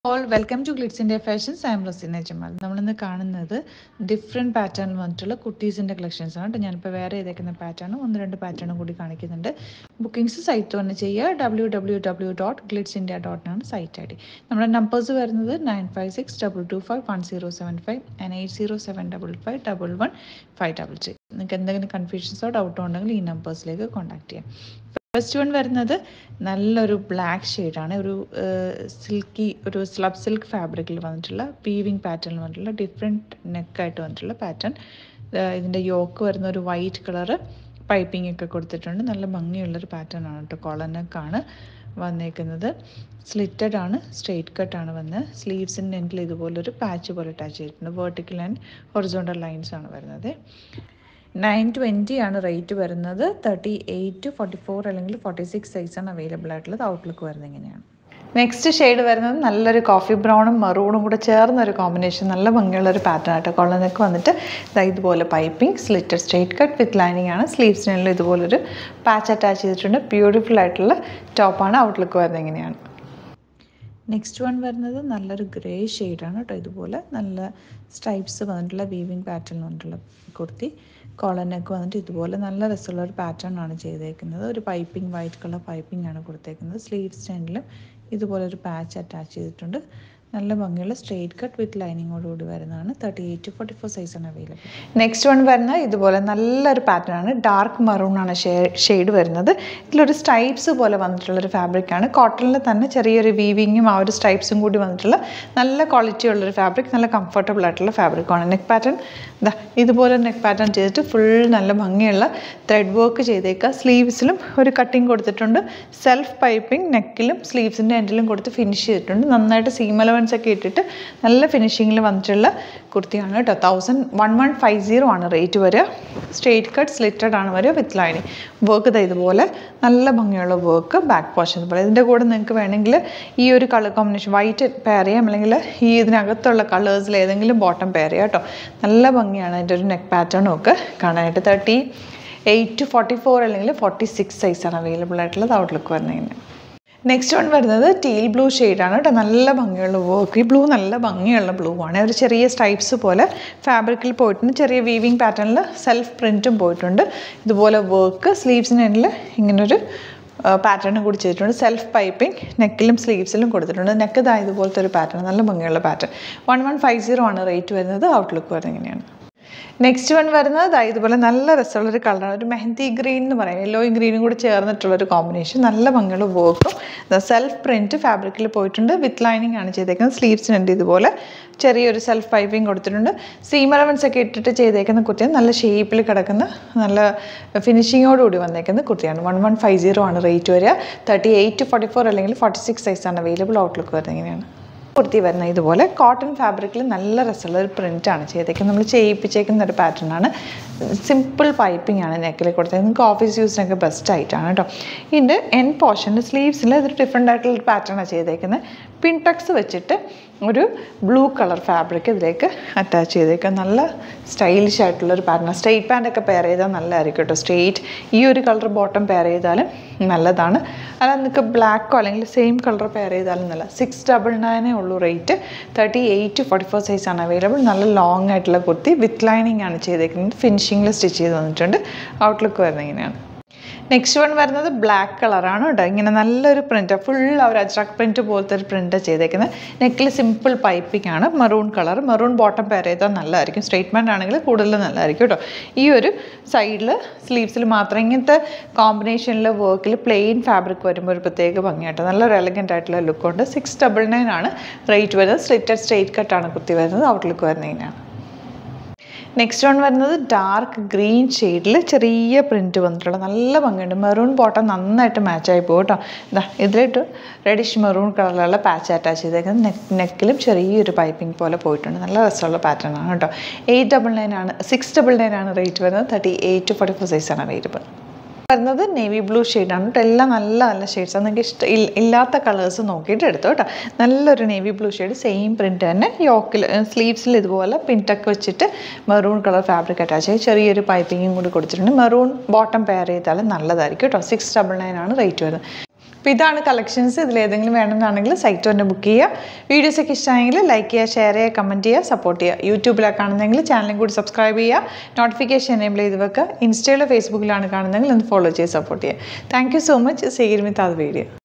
all welcome to glitz India fashions I M Raseena Jamal നമ്മളിന്ന് കാണുന്നത് different pattern വന്നിട്ടുള്ള കുട്ടീസിൻ്റെ collections ആണ് കേട്ടോ ഞാനിപ്പോൾ വേറെ ചെയ്തേക്കുന്ന പാറ്റേൺ ഒന്ന് രണ്ട് പാറ്റേണും കൂടി കാണിക്കുന്നുണ്ട് ബുക്കിംഗ്സ് സൈറ്റ് തന്നെ ചെയ്യുക W W W dot glitz India ഡോട്ടിനാണ് സൈറ്റ് ഐ ഡി നമ്മുടെ നമ്പേഴ്സ് വരുന്നത് nine five six double two five one zero seven five and eight zero seven double five double one five double three നിങ്ങൾക്ക് എന്തെങ്കിലും കൺഫ്യൂഷൻസോ ഡൗട്ടോ ഉണ്ടെങ്കിൽ ഈ നമ്പേഴ്സിലേക്ക് കോൺടാക്ട് ചെയ്യാം ഫസ്റ്റ് വൺ വരുന്നത് നല്ലൊരു ബ്ലാക്ക് ഷെയ്ഡാണ് ഒരു സിൽക്കി ഒരു സ്ലബ് സിൽക്ക് ഫാബ്രിക്കിൽ വന്നിട്ടുള്ള പീവിങ് പാറ്റേണിൽ വന്നിട്ടുള്ള ഡിഫറെൻറ്റ് നെക്കായിട്ട് വന്നിട്ടുള്ള പാറ്റേൺ ഇതിൻ്റെ യോക്ക് വരുന്ന ഒരു വൈറ്റ് കളറ് പൈപ്പിംഗ് ഒക്കെ കൊടുത്തിട്ടുണ്ട് നല്ല ഭംഗിയുള്ളൊരു പാറ്റേൺ ആണ് കേട്ടോ കോളർ നെക്കാണ് വന്നേക്കുന്നത് സ്ലിറ്റഡ് ആണ് സ്ട്രെയിറ്റ് കട്ട് ആണ് വന്നത് സ്ലീവ്സിൻ്റെ എൻഡിൽ ഇതുപോലൊരു പാച്ച് പോലെ അറ്റാച്ച് ചെയ്തിട്ടുണ്ട് വെർട്ടിക്കൽ ആൻഡ് ഹൊറിസോണ്ടൽ ലൈൻസ് ആണ് വരുന്നത് നയൻ ട്വൻറ്റി ആണ് റേറ്റ് വരുന്നത് thirty eight to forty four അല്ലെങ്കിൽ ഫോർട്ടി സിക്സ് സൈസാണ് അവൈലബിൾ ആയിട്ടുള്ളത് ഔട്ട്ലുക്ക് വരുന്നത് ഇങ്ങനെയാണ് നെക്സ്റ്റ് ഷെയ്ഡ് വരുന്നത് നല്ലൊരു കോഫി ബ്രൗണും മറൂണും കൂടെ ചേർന്ന ഒരു കോമ്പിനേഷൻ നല്ല ഭംഗിയുള്ള ഒരു പാറ്റേൺ ആയിട്ട് കൊള്ളനൊക്കെ വന്നിട്ട് ഇതാ ഇതുപോലെ piping slitted straight cut with lining ആണ് സ്ലീവ്സിനുള്ള ഇതുപോലൊരു പാച്ച് അറ്റാച്ച് ചെയ്തിട്ടുണ്ട് ബ്യൂട്ടിഫുൾ ആയിട്ടുള്ള ടോപ്പാണ് ഔട്ട്ലുക്ക് വരുന്നത് ഇങ്ങനെയാണ് നെക്സ്റ്റ് വൺ വരുന്നത് നല്ലൊരു ഗ്രേ ഷെയ്ഡാണ് കേട്ടോ ഇതുപോലെ നല്ല സ്ട്രൈപ്സ് വന്നിട്ടുള്ള വീവിങ് പാറ്റേൺ വന്നിട്ടുള്ള കുർത്തി കോളനൊക്കെ വന്നിട്ട് ഇതുപോലെ നല്ല രസമുള്ള ഒരു പാറ്റേൺ ആണ് ചെയ്തേക്കുന്നത് ഒരു പൈപ്പിംഗ് വൈറ്റ് കളർ പൈപ്പിംഗ് ആണ് കൊടുത്തേക്കുന്നത് സ്ലീവ് സ്റ്റാൻഡിലും ഇതുപോലെ ഒരു പാച്ച് അറ്റാച്ച് ചെയ്തിട്ടുണ്ട് നല്ല ഭംഗിയുള്ള സ്ട്രെയിറ്റ് കട്ട് വിത്ത് ലൈനിങ്ങോടുകൂടി വരുന്നതാണ് thirty eight to forty four സൈസാണ് അവൈലബിൾ നെക്സ്റ്റ് വൺ വരുന്നത് ഇതുപോലെ നല്ലൊരു പാറ്റേൺ ആണ് ഡാർക്ക് മറൂൺ ആണ് ഷെയ്ഡ് വരുന്നത് ഇതിലൊരു സ്ട്രൈപ്സ് പോലെ വന്നിട്ടുള്ളൊരു ഫാബ്രിക്കാണ് കോട്ടണിൽ തന്നെ ചെറിയൊരു വീവിങ്ങും ആ ഒരു സ്ട്രൈപ്സും കൂടി വന്നിട്ടുള്ള നല്ല ക്വാളിറ്റി ഉള്ളൊരു ഫാബ്രിക് നല്ല കംഫർട്ടബിൾ ആയിട്ടുള്ള ഫാബ്രിക്കാണ് നെക്ക് പാറ്റേൺ ഇതാ ഇതുപോലെ നെക്ക് പാറ്റേൺ ചെയ്തിട്ട് ഫുൾ നല്ല ഭംഗിയുള്ള ത്രെഡ് വർക്ക് ചെയ്തേക്കുക സ്ലീവ്സിലും ഒരു കട്ടിങ് കൊടുത്തിട്ടുണ്ട് സെൽഫ് പൈപ്പിംഗ് നെക്കിലും സ്ലീവ്സിൻ്റെ എൻഡിലും കൊടുത്ത് ഫിനിഷ് ചെയ്തിട്ടുണ്ട് നന്നായിട്ട് സീം അലവൻസ് ഒക്കെ ഇട്ടിട്ട് നല്ല ഫിനിഷിങ്ങിൽ വന്നിട്ടുള്ള കുർത്തിയാണ് കേട്ടോ thousand one one five zero ആണ് റേറ്റ് വരിക സ്ട്രെയിറ്റ് കട്ട് സ്ലിറ്റഡ് ആണ് വരിക വിത്ത് ലൈനിങ് വർക്ക് ഇതാ ഇതുപോലെ നല്ല ഭംഗിയുള്ള വർക്ക് ബാക്ക് പോർഷൻ ഇതുപോലെ ഇതിൻ്റെ കൂടെ നിങ്ങൾക്ക് വേണമെങ്കിൽ ഈ ഒരു കളർ കോമ്പിനേഷൻ വൈറ്റ് പെയർ ചെയ്യാം അല്ലെങ്കിൽ ഈ ഇതിനകത്തുള്ള കളേഴ്സിൽ ഏതെങ്കിലും ബോട്ടം പെയർ ചെയ്യാം കേട്ടോ നല്ല ഭംഗിയാണ് അതിൻ്റെ ഒരു നെക്ക് പാറ്റേണും ഒക്കെ കാണാനായിട്ട് thirty eight to forty four അല്ലെങ്കിൽ ഫോർട്ടി സിക്സ് സൈസാണ് അവൈലബിൾ ആയിട്ടുള്ളത് ഔട്ട്ലുക്ക് വരുന്നതിന് നെക്സ്റ്റ് വൺ വരുന്നത് ടീൽ ബ്ലൂ ഷെയ്ഡാണ് കേട്ടോ നല്ല ഭംഗിയുള്ള വർക്ക് ഈ ബ്ലൂ നല്ല ഭംഗിയുള്ള ബ്ലൂ ആണ് ഒരു ചെറിയ സ്ട്രൈപ്സ് പോലെ ഫാബ്രിക്കിൽ പോയിട്ടുണ്ട് ചെറിയ വീവിങ് പാറ്റേണിൽ സെൽഫ് പ്രിൻറ്റും പോയിട്ടുണ്ട് ഇതുപോലെ വർക്ക് സ്ലീവ്സിന് എൻഡിൽ ഇങ്ങനൊരു പാറ്റേൺ കൂടി ചെയ്തിട്ടുണ്ട് സെൽഫ് പൈപ്പിംഗ് നെക്കിലും സ്ലീവ്സിലും കൊടുത്തിട്ടുണ്ട് നെക്ക് ഇതാ ഇതുപോലത്തെ ഒരു പാറ്റേൺ നല്ല ഭംഗിയുള്ള pattern one one five zero ആണ് റേറ്റ് വരുന്നത് ഔട്ട്ലുക്ക് വരുന്നത് ഇങ്ങനെയാണ് നെക്സ്റ്റ് വൺ വരുന്നത് ദാ ഇതുപോലെ നല്ല രസമുള്ളൊരു കളറാണ് ഒരു മെഹന്തി ഗ്രീൻ എന്ന് പറയും യെല്ലോയും ഗ്രീനും കൂടി ചേർന്നിട്ടുള്ളൊരു കോമ്പിനേഷൻ നല്ല ഭംഗിയുള്ള വർക്കും സെൽഫ് പ്രിൻറ്റ് ഫാബ്രിക്കിൽ പോയിട്ടുണ്ട് വിത്ത് ലൈനിങ് ആണ് ചെയ്തേക്കുന്നത് സ്ലീവ്സിനുണ്ട് ഇതുപോലെ ചെറിയൊരു സെൽഫ് പൈപ്പിംഗ് കൊടുത്തിട്ടുണ്ട് സീം അലവൻസ് ഒക്കെ ഇട്ടിട്ട് ചെയ്തേക്കുന്ന കുർത്തിയാണ് നല്ല ഷേപ്പിൽ കിടക്കുന്ന നല്ല ഫിനിഷിങ്ങോടുകൂടി വന്നേക്കുന്ന കുർത്തിയാണ് വൺ വൺ ഫൈവ് സീറോ ആണ് റേറ്റ് വരിക തേർട്ടി എയ്റ്റ് ഫോർട്ടി ഫോർ അല്ലെങ്കിൽ ഫോർട്ടി സിക്സ് സൈസാണ് അവൈലബിൾ ഔട്ട്ലുക്ക് വരുന്നത് ഇങ്ങനെയാണ് കുർത്തി വരുന്ന ഇതുപോലെ കോട്ടൺ ഫാബ്രിക്കിൽ നല്ല രസമുള്ള ഒരു പ്രിൻ്റാണ് ചെയ്തേക്കുന്നത് നമ്മൾ ചെയ്യിപ്പിച്ചേക്കുന്ന ഒരു പാറ്റേൺ ആണ് സിമ്പിൾ പൈപ്പിംഗ് ആണ് നെക്കിൽ കൊടുത്തത് നിങ്ങൾക്ക് ഓഫീസ് യൂസിനൊക്കെ ബെസ്റ്റ് ആയിട്ടാണ് കേട്ടോ ഇതിൻ്റെ എൻ പോർഷൻ്റെ സ്ലീവ്സിൽ ഇതൊരു ഡിഫറെൻ്റ് ആയിട്ടുള്ള പാറ്റേണാണ് ചെയ്തേക്കുന്നത് പിൻടക്സ് വെച്ചിട്ട് ഒരു ബ്ലൂ കളർ ഫാബ്രിക് ഇതിലേക്ക് അറ്റാച്ച് ചെയ്തേക്കുക നല്ല സ്റ്റൈലിഷ് ആയിട്ടുള്ള ഒരു പാറ്റേൺ സ്ട്രെയിറ്റ് പാൻ്റ് ഒക്കെ പെയർ ചെയ്താൽ നല്ലതായിരിക്കും കേട്ടോ സ്ട്രെയിറ്റ് ഈ ഒരു കളർ ബോട്ടം പെയർ ചെയ്താലും നല്ലതാണ് അല്ല നിങ്ങൾക്ക് ബ്ലാക്കോ അല്ലെങ്കിൽ സെയിം കളർ പെയർ ചെയ്താലും നല്ല സിക്സ് ഡബിൾ നയനേ ഉള്ളൂ rate thirty eight forty four സൈസാണ് അവൈലബിൾ നല്ല ലോങ് ആയിട്ടുള്ള കുർത്തി വിത്ത് ലൈനിങ് ആണ് ചെയ്തേക്കുന്നത് ഫിനിഷിങ്ങിൽ സ്റ്റിച്ച് ചെയ്ത് വന്നിട്ടുണ്ട് ഔട്ട്ലുക്ക് വരുന്നത് ഇങ്ങനെയാണ് നെക്സ്റ്റ് വൺ വരുന്നത് ബ്ലാക്ക് കളറാണ് കേട്ടോ ഇങ്ങനെ നല്ലൊരു പ്രിൻ്റ് ഫുൾ ആ ഒരു അജ്രക് പ്രിൻറ്റ് പോലത്തെ ഒരു പ്രിൻ്റ് ചെയ്തേക്കുന്നത് നെക്കിൽ സിമ്പിൾ പൈപ്പിംഗ് ആണ് maroon colour maroon bottom pair ചെയ്താൽ നല്ലതായിരിക്കും സ്ട്രേറ്റ്മെൻ്റ് ആണെങ്കിൽ കൂടുതൽ നല്ലതായിരിക്കും കേട്ടോ ഈ ഒരു സൈഡിൽ സ്ലീവ്സിൽ മാത്രം ഇങ്ങനത്തെ കോമ്പിനേഷനിൽ വർക്കിൽ പ്ലെയിൻ ഫാബ്രിക് വരുമ്പോൾ ഒരു പ്രത്യേക ഭംഗിയായിട്ട് നല്ലൊരു എലഗൻ്റ് ആയിട്ടുള്ള ലുക്കുണ്ട് സിക്സ് ഡബിൾ നയൻ ആണ് റേറ്റ് വരുന്നത് സ്ലിറ്റഡ് സ്ട്രേറ്റ് കട്ടാണ് കുത്തി വരുന്നത് ഔട്ട്ലുക്ക് വരുന്നതിനാണ് നെക്സ്റ്റ് വൺ വരുന്നത് ഡാർക്ക് ഗ്രീൻ ഷെയ്ഡിൽ ചെറിയ പ്രിൻറ്റ് വന്നിട്ടുള്ള നല്ല ഭംഗിയുണ്ട് മെറൂൺ ബോട്ടം നന്നായിട്ട് മാച്ചായി പോകും കേട്ടോ ഇതാ ഇതിലിട്ട് റെഡിഷ് മെറൂൺ കളറിലുള്ള പാച്ച് അറ്റാച്ച് ചെയ്തേക്കുന്നത് നെക്ക് നെക്കിലും ചെറിയൊരു പൈപ്പിംഗ് പോലെ പോയിട്ടുണ്ട് നല്ല രസമുള്ള പാറ്റേൺ ആണ് കേട്ടോ എയ്റ്റ് ഡബിൾ നയൻ ആണ് സിക്സ് ഡബിൾ നയൻ ആണ് റേറ്റ് വരുന്നത് thirty eight to forty four സൈസാണ് അവൈലബിൾ വരുന്നത് നേവി ബ്ലൂ ഷെയ്ഡാണ് കേട്ടോ എല്ലാം നല്ല നല്ല ഷെയ്ഡ്സാണ് നിങ്ങൾക്ക് ഇഷ്ടം ഇല്ലാത്ത കളേഴ്സ് നോക്കിയിട്ട് എടുത്തു കേട്ടോ നല്ലൊരു navy blue shade same print തന്നെ യോക്കിൽ സ്ലീവ്സിൽ ഇതുപോലെ പിൻറ്റൊക്കെ വെച്ചിട്ട് മെറൂൺ കളർ ഫാബ്രിക് അറ്റാച്ച് ചെയ്ത് ചെറിയൊരു പൈപ്പിങ്ങും കൂടി കൊടുത്തിട്ടുണ്ട് മെറൂൺ ബോട്ടം പെയർ ചെയ്താലും നല്ലതായിരിക്കും കേട്ടോ സിക്സ് ഡബിൾ നയൻ ആണ് റേറ്റ് വരുന്നത് അപ്പോൾ ഇതാണ് കളക്ഷൻസ് ഇതിൽ ഏതെങ്കിലും വേണമെന്നാണെങ്കിൽ സൈറ്റ് തന്നെ ബുക്ക് ചെയ്യുക വീഡിയോസൊക്കെ ഇഷ്ടമായെങ്കിൽ ലൈക്ക് ചെയ്യുക ഷെയർ ചെയ്യുക കമൻറ്റ് ചെയ്യുക സപ്പോർട്ട് ചെയ്യുക യൂട്യൂബിലാണ് കാണുന്നതെങ്കിൽ ചാനലും കൂടി സബ്സ്ക്രൈബ് ചെയ്യുക നോട്ടിഫിക്കേഷൻ എനേബിൾ ചെയ്ത് വെക്കുക ഇൻസ്റ്റയിലോ ഫേസ്ബുക്കിലാണ് കാണുന്നതെങ്കിൽ ഒന്ന് ഫോളോ ചെയ്ത് സപ്പോർട്ട് ചെയ്യുക താങ്ക് യു സോ മച്ച് സീഗിർ വിത്ത് അത് വീഡിയോ